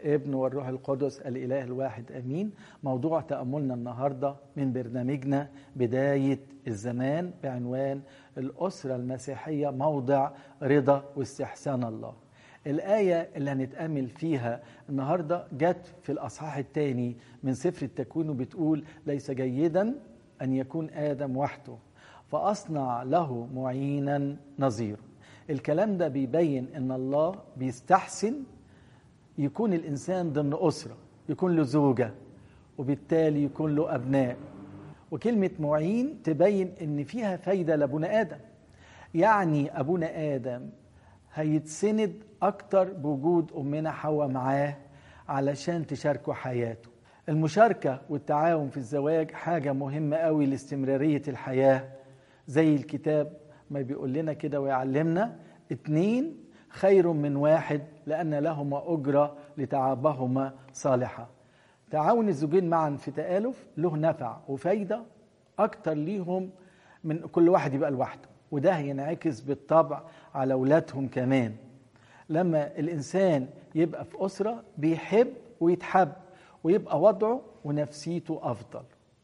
والابن والروح القدس الإله الواحد أمين موضوع تأملنا النهاردة من برنامجنا بداية الزمان بعنوان الأسرة المسيحية موضع رضا واستحسان الله الآية اللي هنتأمل فيها النهاردة جت في الأصحاح الثاني من سفر التكوين وبتقول ليس جيدا أن يكون آدم وحده فأصنع له معينا نظيره الكلام ده بيبين ان الله بيستحسن يكون الانسان ضمن اسره يكون له زوجه وبالتالي يكون له ابناء وكلمه معين تبين ان فيها فايده لابونا ادم يعني ابونا ادم هيتسند اكتر بوجود امنا حواء معاه علشان تشاركوا حياته المشاركه والتعاون في الزواج حاجه مهمه قوي لاستمراريه الحياه زي الكتاب ما بيقول لنا كده ويعلمنا اتنين خير من واحد لأن لهما أجرة لتعبهما صالحة تعاون الزوجين معا في تآلف له نفع وفايدة أكتر ليهم من كل واحد يبقى لوحده وده هينعكس بالطبع على أولادهم كمان لما الإنسان يبقى في أسرة بيحب ويتحب ويبقى وضعه ونفسيته أفضل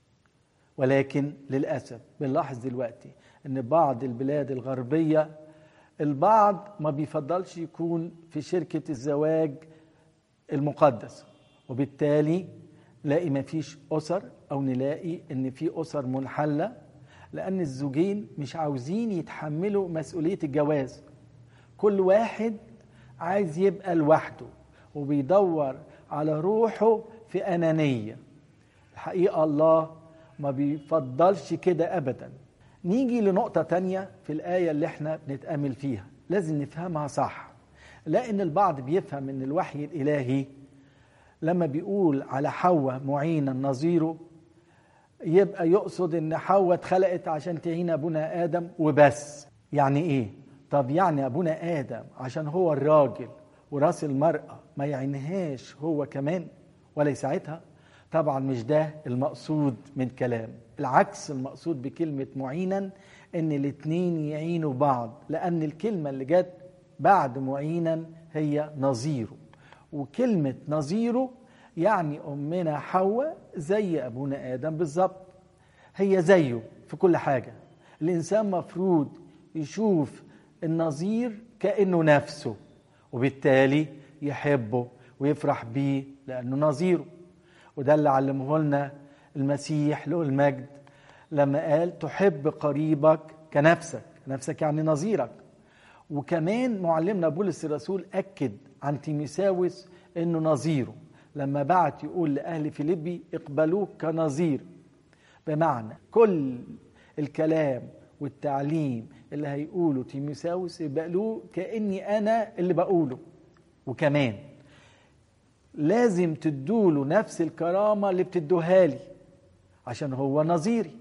ولكن للأسف بنلاحظ دلوقتي ان بعض البلاد الغربيه البعض ما بيفضلش يكون في شركه الزواج المقدس وبالتالي نلاقي ما فيش اسر او نلاقي ان في اسر منحله لان الزوجين مش عاوزين يتحملوا مسؤوليه الجواز كل واحد عايز يبقى لوحده وبيدور على روحه في انانيه الحقيقه الله ما بيفضلش كده ابدا نيجي لنقطة تانية في الآية اللي احنا بنتأمل فيها لازم نفهمها صح لأن البعض بيفهم ان الوحي الإلهي لما بيقول على حواء معينا نظيره يبقى يقصد ان حواء اتخلقت عشان تعين ابونا ادم وبس يعني ايه طب يعني ابونا ادم عشان هو الراجل وراس المراه ما يعينهاش هو كمان ولا يساعدها طبعا مش ده المقصود من كلام العكس المقصود بكلمة معينا ان الاتنين يعينوا بعض لان الكلمة اللي جت بعد معينا هي نظيره وكلمة نظيره يعني أمنا حواء زي أبونا آدم بالظبط هي زيه في كل حاجة الإنسان مفروض يشوف النظير كأنه نفسه وبالتالي يحبه ويفرح بيه لأنه نظيره وده اللي علمه لنا المسيح له المجد لما قال تحب قريبك كنفسك نفسك يعني نظيرك وكمان معلمنا بولس الرسول أكد عن تيميساوس أنه نظيره لما بعت يقول لأهل فيليبي اقبلوه كنظير بمعنى كل الكلام والتعليم اللي هيقوله تيميساوس يقبلوه كأني أنا اللي بقوله وكمان لازم تدوله نفس الكرامة اللي بتدوها لي عشان هو نظيري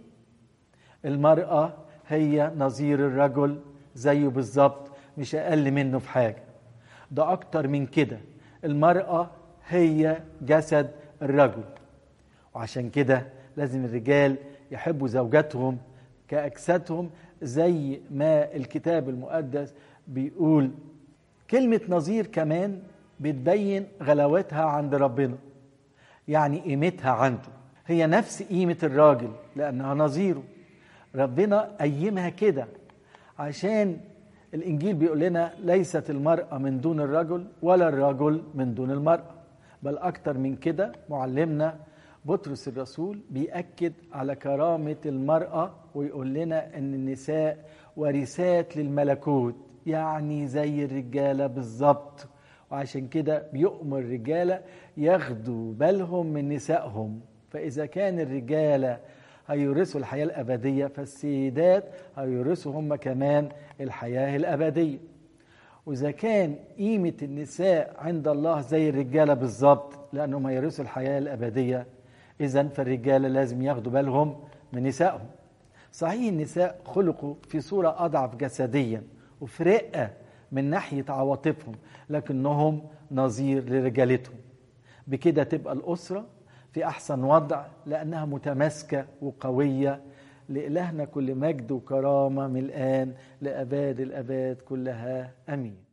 المرأة هي نظير الرجل زيه بالظبط مش أقل منه في حاجة ده أكتر من كده المرأة هي جسد الرجل وعشان كده لازم الرجال يحبوا زوجاتهم كأجسادهم زي ما الكتاب المقدس بيقول كلمة نظير كمان بتبين غلاوتها عند ربنا يعني قيمتها عنده هي نفس قيمة الراجل لأنها نظيره ربنا قيمها كده عشان الإنجيل بيقول لنا ليست المرأة من دون الرجل ولا الرجل من دون المرأة بل أكتر من كده معلمنا بطرس الرسول بيأكد على كرامة المرأة ويقول لنا أن النساء ورثات للملكوت يعني زي الرجالة بالظبط وعشان كده بيؤمر الرجالة ياخدوا بالهم من نسائهم فإذا كان الرجالة هيورثوا الحياة الأبدية فالسيدات هيورثوا هم كمان الحياة الأبدية وإذا كان قيمة النساء عند الله زي الرجالة بالظبط لأنهم هيورثوا الحياة الأبدية إذا فالرجالة لازم ياخدوا بالهم من نسائهم صحيح النساء خلقوا في صورة أضعف جسديا وفي رقة من ناحية عواطفهم لكنهم نظير لرجالتهم بكده تبقى الأسرة في أحسن وضع لأنها متماسكة وقوية لإلهنا كل مجد وكرامة من الآن لأباد الأباد كلها أمين